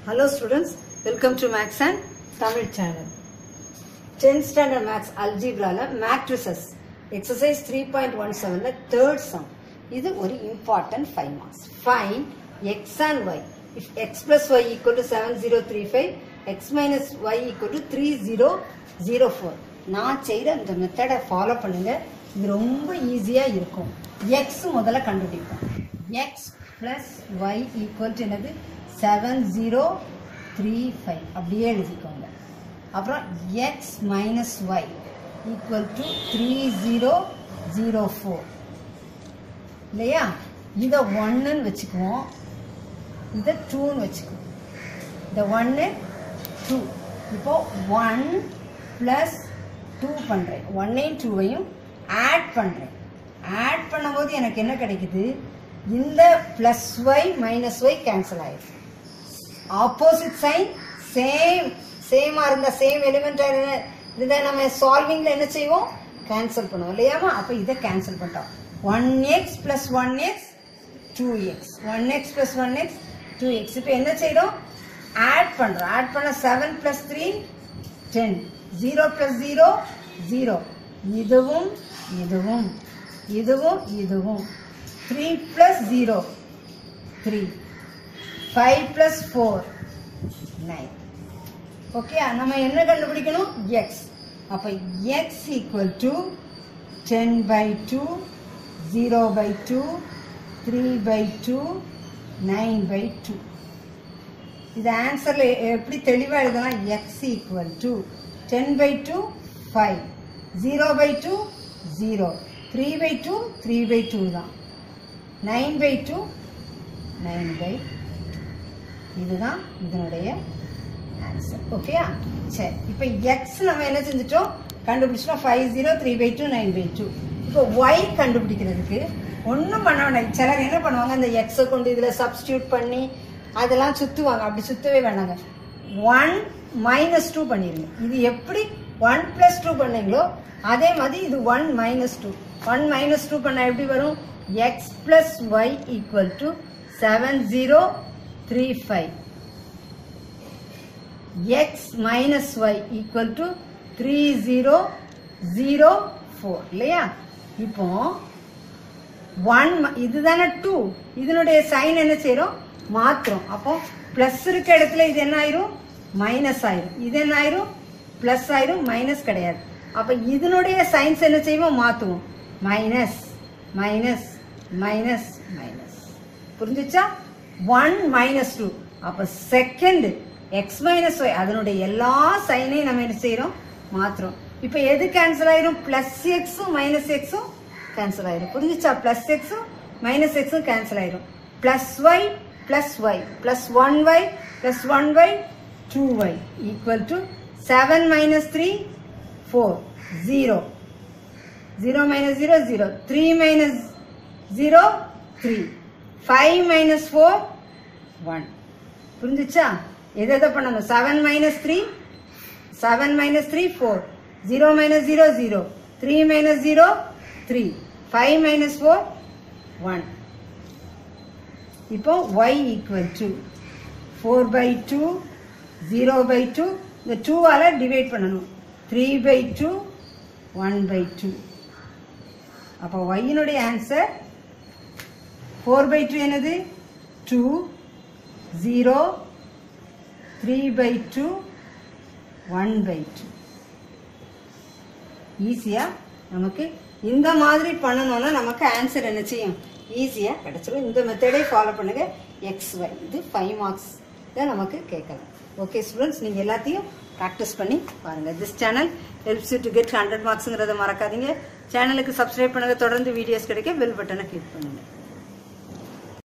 Hello students, welcome to Max and Tamil channel. 10th standard Max algebra matrices exercise 3.17 ல third sum. இது ஒரு important 5 marks. Find x and y. If x plus y equal to 7035, x minus y equal to 3004. நான் செய்கிற இந்த மெத்தடை follow பண்ணுங்க இது ரொம்ப ஈஸியா இருக்கும் x முதல்ல கண்டுபிடிப்போம் x plus y equal to என்னது செவன் ஜீரோ த்ரீ ஃபைவ் அப்படியே எழுதிக்கோங்க அப்புறம் x minus y equal to three zero zero four இல்லையா இதை ஒன்றுன்னு வச்சுக்குவோம் இதை டூன்னு வச்சுக்குவோம் இந்த ஒன்று டூ இப்போ ஒன் ப்ளஸ் டூ பண்ணுறேன் ஒன்னையும் டூவையும் ஆட் பண்ணுறேன் ஆட் பண்ணும்போது எனக்கு என்ன கிடைக்குது இந்த plus y minus y cancel ஆயிடுது ஆப்போசிட் சைன் சேம் சேமா இருந்தா சேம் எலிமெண்ட் இருந்தா நம்ம சால்விங்ல என்ன செய்வோம் கேன்சல் பண்ணுவோம் இல்லையாமா அப்ப இதை கேன்சல் பண்ணிட்டோம் one x plus one x two x one x plus one x two x இப்போ என்ன செய்யறோம் ஆட் பண்றோம் ஆட் பண்ண seven plus three ten zero plus zero zero இதுவும் இதுவும் இதுவும் இதுவும் three plus zero three five plus four nine okay நம்ம என்ன கண்டுபிடிக்கணும் எக்ஸ் அப்போ x equal to ten by two zero by two three by two nine by two இது ஆன்சரில் எப்படி தெளிவாக எழுதலாம் x equal to ten by two five zero by two zero three by two three by two தான் nine by two nine by இதுதான் இதனுடைய answer ஓகேயா சரி இப்போ எக்ஸ் நம்ம என்ன செஞ்சுட்டோம் கண்டுபிடிச்சிட்டோம் five zero three by two nine by two இப்போ ஒய் கண்டுபிடிக்கிறதுக்கு ஒன்றும் பண்ண வேண்டாம் சிலர் என்ன பண்ணுவாங்க அந்த எக்ஸை கொண்டு இதில் சப்ஸ்டியூட் பண்ணி அதெல்லாம் சுற்றுவாங்க அப்படி சுற்றவே வேண்டாங்க ஒன் மைனஸ் டூ பண்ணிடுங்க இது எப்படி ஒன் ப்ளஸ் டூ பண்ணீங்களோ அதே மாதிரி இது one minus two one minus two பண்ணால் எப்படி வரும் x plus y equal to seven zero three five x minus y equal to three zero zero four இல்லையா இப்போ ஒன் இதுதானே டூ இதனுடைய சைன் என்ன செய்யறோம் மாத்துறோம் அப்போ பிளஸ் இருக்க இடத்துல இது என்ன ஆயிரும் மைனஸ் ஆயிரும் இது என்ன ஆயிரும் பிளஸ் ஆயிரும் மைனஸ் கிடையாது அப்ப இதனுடைய சைன்ஸ் என்ன செய்வோம் மாத்துவோம் மைனஸ் மைனஸ் மைனஸ் மைனஸ் புரிஞ்சுச்சா ஒன் மைனஸ் டூ அப்ப செகண்ட் எக்ஸ் மைனஸ் ஒய் அதனுடைய எல்லா சைனையும் நம்ம என்ன செய்யறோம் மாத்துறோம் இப்ப எது கேன்சல் ஆயிரும் பிளஸ் எக்ஸும் மைனஸ் எக்ஸும் கேன்சல் ஆயிரும் புரிஞ்சுச்சா பிளஸ் எக்ஸும் மைனஸ் எக்ஸும் கேன்சல் ஆயிரும் plus y plus y plus one y plus one y two y equal to seven minus three four zero zero minus zero zero three minus zero three five minus four one புரிஞ்சுச்சா எதை எதை பண்ணணும் seven minus three seven minus three four zero minus zero zero three minus zero three five minus four one இப்போ y equal to four by two zero by two இந்த டூவால் divide பண்ணணும் three by two one by two அப்போ ஒய்யினுடைய answer four by two என்னது two zero three by two one by two ஈஸியாக நமக்கு இந்த மாதிரி பண்ணணும்னா நமக்கு ஆன்சர் என்ன செய்யும் ஈஸியாக கிடச்சிடும் இந்த மெத்தடே ஃபாலோ பண்ணுங்க எக்ஸ் ஒய் இது ஃபைவ் மார்க்ஸ் தான் நமக்கு கேட்கலாம் ஓகே ஸ்டூடெண்ட்ஸ் நீங்கள் எல்லாத்தையும் ப்ராக்டிஸ் பண்ணி பாருங்கள் this channel helps you to get hundred மார்க்ஸுங்கிறத மறக்காதீங்க சேனலுக்கு சப்ஸ்கிரைப் பண்ணுங்க தொடர்ந்து வீடியோஸ் கிடைக்க பெல் பட்டனை கிளிக் பண்ணுங்கள்